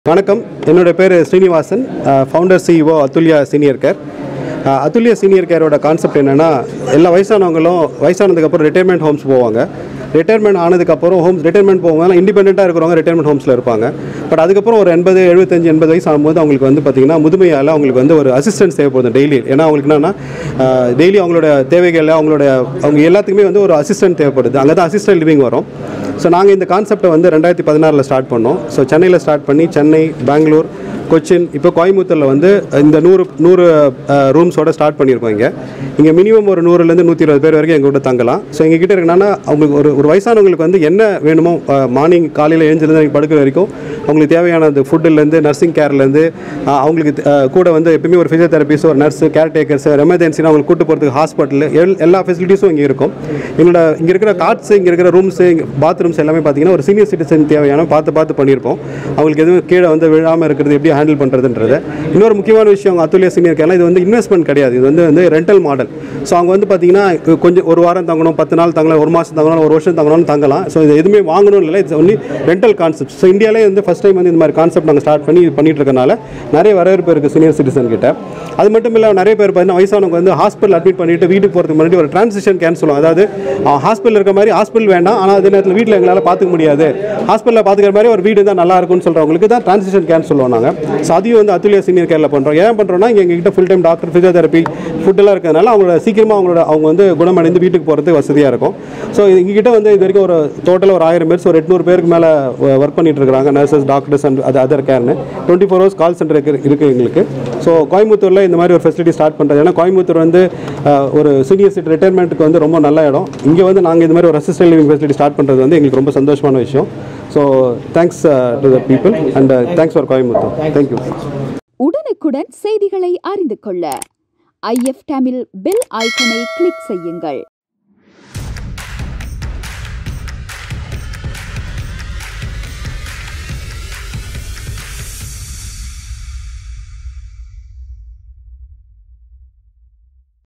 வணக்கம் என்னோட பேர் Srinivasan founder CEO Athulya senior care Athulya senior கேரோட கான்செப்ட் என்னென்னா எல்லா வயசானவங்களும் வயசானதுக்கப்புறம் ரிட்டைர்மெண்ட் ஹோம்ஸ் போவாங்க ரிட்டைர்மெண்ட் ஆனதுக்கப்புறம் ஹோம்ஸ் ரிட்டைர்மெண்ட் போகும்போது இண்டிபெண்ட்டாக இருக்கிறவங்க ரிட்டைர்மெண்ட் ஹோம்ஸில் இருப்பாங்க பட் அதுக்கப்புறம் ஒரு எண்பது எழுபத்தஞ்சு எண்பது வயசு ஆகும்போது அவங்களுக்கு வந்து பார்த்திங்கன்னா முதுமையால் அவங்களுக்கு வந்து ஒரு அசிஸ்டன்ஸ் தேவைப்படுது டெய்லி ஏன்னா அவங்களுக்கு என்னன்னா டெய்லி அவங்களோட தேவைகள் அவங்களோட அவங்க எல்லாத்துக்குமே வந்து ஒரு அசிஸ்டன்ட் தேவைப்படுது அங்கே தான் அசிஸ்டன்ட் லிவிங் வரும் ஸோ நாங்கள் இந்த கான்செப்டை வந்து ரெண்டாயிரத்தி பதினாறில் ஸ்டார்ட் பண்ணோம் ஸோ சென்னையில் ஸ்டார்ட் பண்ணி சென்னை பெங்களூர் கொச்சின் இப்போ கோயம்புத்தூரில் வந்து இந்த நூறு நூறு ரூம்ஸோட ஸ்டார்ட் பண்ணியிருக்கோம் இங்கே இங்கே மினிமம் ஒரு நூறுலேருந்து நூற்றி இருபது பேர் வரைக்கும் எங்கள்கிட்ட தங்கலாம் ஸோ எங்ககிட்ட இருக்கணும்னா அவங்களுக்கு ஒரு ஒரு வயசானவங்களுக்கு வந்து என்ன வேணுமோ மார்னிங் காலையில் எழுந்திருந்து நீங்கள் படுக்கிற வரைக்கும் அவங்களுக்கு தேவையான அந்த ஃபுட்டுலேருந்து நர்சிங் கேர்லேருந்து அவங்களுக்கு அஹ், கூட வந்து எப்பயுமே ஒரு ஃபிசியோதெரபிஸ்ட் ஒரு நர்ஸு கேர்டேக்கர்ஸ் எமர்ஜென்சினா அவங்களுக்கு கூட்டு போகிறதுக்கு ஹாஸ்பிட்டல் எல் எல்லா ஃபெசிலிட்டிஸும் இங்கே இருக்கும் எங்களோட இங்கே இருக்கிற கார்ட்ஸ் இங்கே இருக்கிற ரூம்ஸு பாத்ரூம்ஸ் எல்லாமே பார்த்தீங்கன்னா ஒரு சீனியர் சிட்டிசன் தேவையான பார்த்து பார்த்து பண்ணியிருப்போம் அவங்களுக்கு எதுவும் கீழே வந்து விழாமல் இருக்கிறது எப்படி ஹேண்டில் பண்ணுறதுன்றது இன்னொரு முக்கியமான விஷயம் அவங்க அத்துல்யா சீனியர் கேர்லாம் இது வந்து இன்வெஸ்ட்மெண்ட் கிடையாது இது வந்து வந்து ரெண்டல் மாடல் ஸோ அவங்க வந்து பார்த்தீங்கன்னா கொஞ்சம் ஒரு வாரம் தங்கணும் பத்து நாள் தங்கலாம் ஒரு மாதம் தங்கணும் ஒரு வருஷம் தங்கணும்னு தங்கலாம் ஸோ இது எதுவுமே வாங்கணும் இல்லை it's only rental concept so இந்தியாவிலே வந்து ஃபஸ்ட் டைம் வந்து இந்த மாதிரி கான்செப்ட் நாங்கள் ஸ்டார்ட் பண்ணி இது பண்ணிட்டு இருக்கனால நிறைய வரவேற்பு இருக்குது சீனியர் சிட்டிசன் கிட்ட அது மட்டும் இல்லாமல் நிறைய பேர் பார்த்தீங்கன்னா வயசானவங்க வந்து ஹாஸ்பிட்டல் அட்மிட் பண்ணிட்டு வீட்டுக்கு போகிறதுக்கு முன்னாடி ஒரு டிரான்சிஷன் கேன் சொல்லுவாங்க அதாவது ஹாஸ்பிட்டல் இருக்க மாதிரி ஹாஸ்பிட்டல் வேண்டாம் ஆனால் அதே நேரத்தில் வீட்டில் எங்களால் பார்த்துக்க முடியாது ஹாஸ்பிட்டலில் பார்த்துக்கிற மாதிரி ஒரு வீடு தான் நல்லா இருக்கும்னு சொல்கிறவங்களுக்கு தான் டிரான்சிஷன் கேன் சொல்லுவோம் நாங்கள் ஸோ அதையும் வந்து அத்துலியா சீனியர் கேரில் பண்ணுறோம் ஏன் பண்ணுறோம்னா இங்கே எங்ககிட்ட ஃபுல் டைம் டாக்டர் ஃபிசியோதெரப்பி ஃபுட்டெல்லாம் இருக்கிறதுனால அவங்களோட சீக்கிரமாக அவங்களோட அவங்க வந்து குணமடைந்து வீட்டுக்கு போகிறதுக்கு வசதியாக இருக்கும் ஸோ எங்ககிட்ட வந்து இது வரைக்கும் ஒரு டோட்டலாக ஒரு ஆயிரம் பேர் ஒரு எட்நூறு பேருக்கு மேலே ஒர்க் பண்ணிட்டு இருக்காங்க நர்சஸ் டாக்டர்ஸ் அண்ட் அது அதர் கேர்னு twenty four hours call centre இருக்கு இருக்குது எங்களுக்கு ஸோ கோயம்புத்தூரில் இந்த மாதிரி ஒரு ஃபெசிலிட்டி ஸ்டார்ட் பண்ணுறது ஏன்னா கோயம்புத்தூர் வந்து அஹ், ஒரு சீனியர் சிட்டி ரிட்டைர்மெண்ட்டுக்கு வந்து ரொம்ப நல்ல இடம் இங்கே வந்து நாங்கள் இந்த மாதிரி ஒரு அசிஸ்டன்ட் லிவிங் ஃபெசிலிட்டி ஸ்டார்ட் பண்ணுறது வந்து எங்களுக்கு ரொம்ப சந்தோஷமான விஷயம் so thanks to the people and thanks for Coimbatore thank you உடனுக்குடன் செய்திகளை அறிந்து கொள்ள ஐஎஃப் தமிழ் பெல் ஐக்கனை கிளிக் செய்யுங்கள்